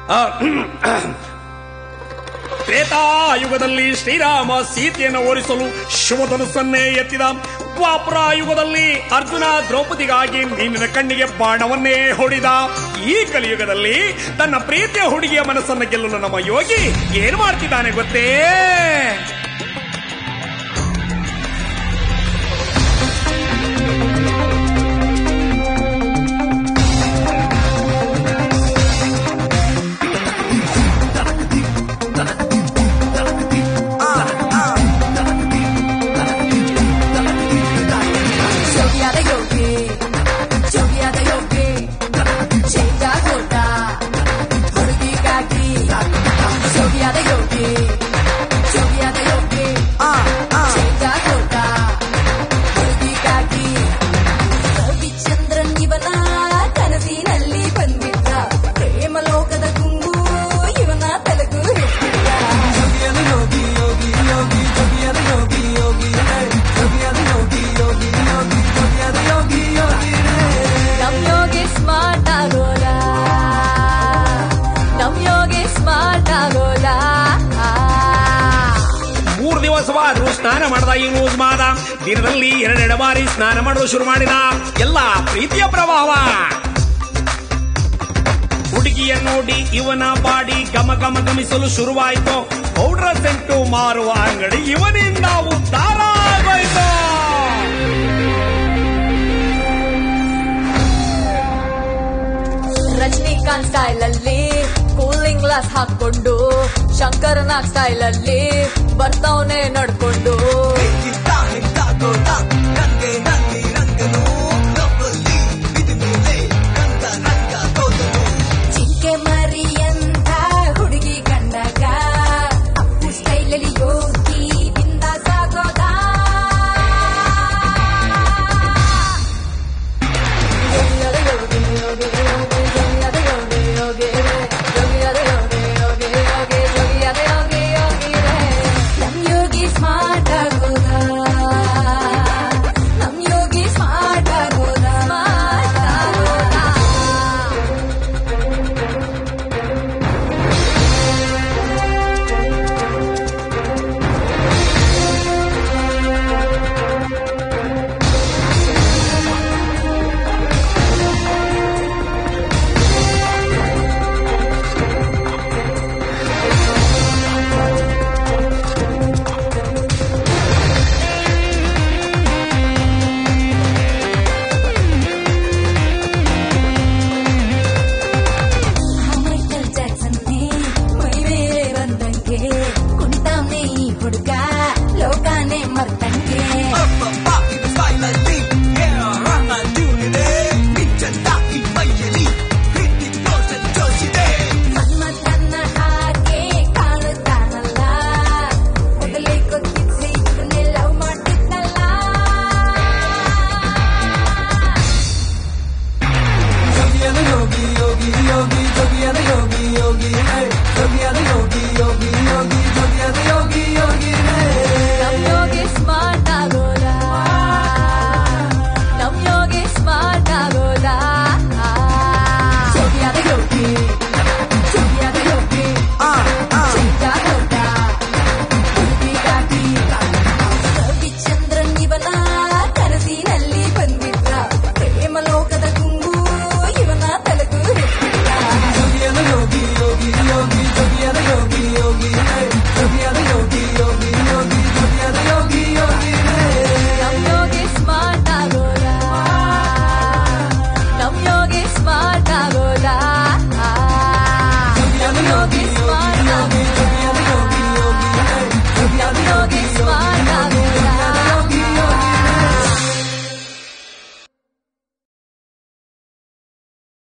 ಆ, ತ್ರೇತಾಯುಗದಲ್ಲಿ ಶ್ರೀರಾಮ ಸೀತೆಯನ್ನು ಓರಿಸಲು ಶಿವಧನುಸ್ಸನ್ನೇ ಎತ್ತಿದ ದ್ವಾಪರ ಯುಗದಲ್ಲಿ ಅರ್ಜುನ ದ್ರೌಪದಿಗಾಗಿ ಮೀನಿನ ಕಣ್ಣಿಗೆ ಬಾಣವನ್ನೇ ಹೊಡಿದ ಈ ಕಲಿಯುಗದಲ್ಲಿ ತನ್ನ ಪ್ರೀತಿಯ ಹುಡುಗಿಯ ಮನಸ್ಸನ್ನು ಗೆಲ್ಲಲು ನಮ್ಮ ಯೋಗಿ ಏನ್ ಮಾಡ್ತಿದ್ದಾನೆ ಗೊತ್ತೇ ಜೋಗಿಯಾದ ಯೋಗಿ ಜೋಗಿಯಾದ ಯೋಗಿ ಚೇಂಜ ಹೋದ ಹುಡುಗಿಗಾಗಿ ಜೋಗಿಯಾದ ಯೋಗಿ ಜೋಗಿಯಾದ ಯೋಗಿ ಚೇಂಜ ಹೋದ ಹುಡುಗಿಗಾಗಿ ರವಿಚಂದ್ರನ್ ಇವನ ಕನಸಿನಲ್ಲಿ ಬಂದಿದ್ದ ಪ್ರೇಮ ಲೋಕದ ಗುಂಗು ಇವನ ತಲೆಗೂ ಹಿಡಿದ ನಮ್ ಯೋಗಿ ಸ್ಮಾರ್ಟ್ ಆಗೋಲ ನಮ್ ಯೋಗಿ ಸ್ಮಾರ್ಟ್ ಆಗೋಲ ಮೂರು ದಿವಸವಾದ್ರೂ ಸ್ನಾನ ಮಾಡದ ಈ ಲೂಸ್ ಮಾದ ದಿನದಲ್ಲಿ ಎರಡೆರಡು ಬಾರಿ ಸ್ನಾನ ಮಾಡಲು ಶುರು ಮಾಡಿದ ಎಲ್ಲ ಪ್ರೀತಿಯ ಪ್ರಭಾವ ಹುಡುಗಿಯ ನೋಡಿ ಇವನ ಬಾಡಿ ಗಮ ಗಮ ಗಮಿಸಲು ಶುರುವಾಯಿತು ಪೌಡ್ರ ಸೆಂಟು ಮಾರುವ ಅಂಗಡಿ ಇವನಿಂದ ಉದ್ಧಾರ ಆಗೋಯ್ತು ರಜನಿಕಾಂತ್ ಸ್ಟೈಲ್ ಅಲ್ಲಿ ಕೂಲಿಂಗ್ ಗ್ಲಾಸ್ ಹಾಕೊಂಡು ಶಂಕರನಾಗ್ ಸ್ಟೈಲ್ ಅಲ್ಲಿ ಬರ್ತಾವನೆ ನಡ್ಕೊಂಡು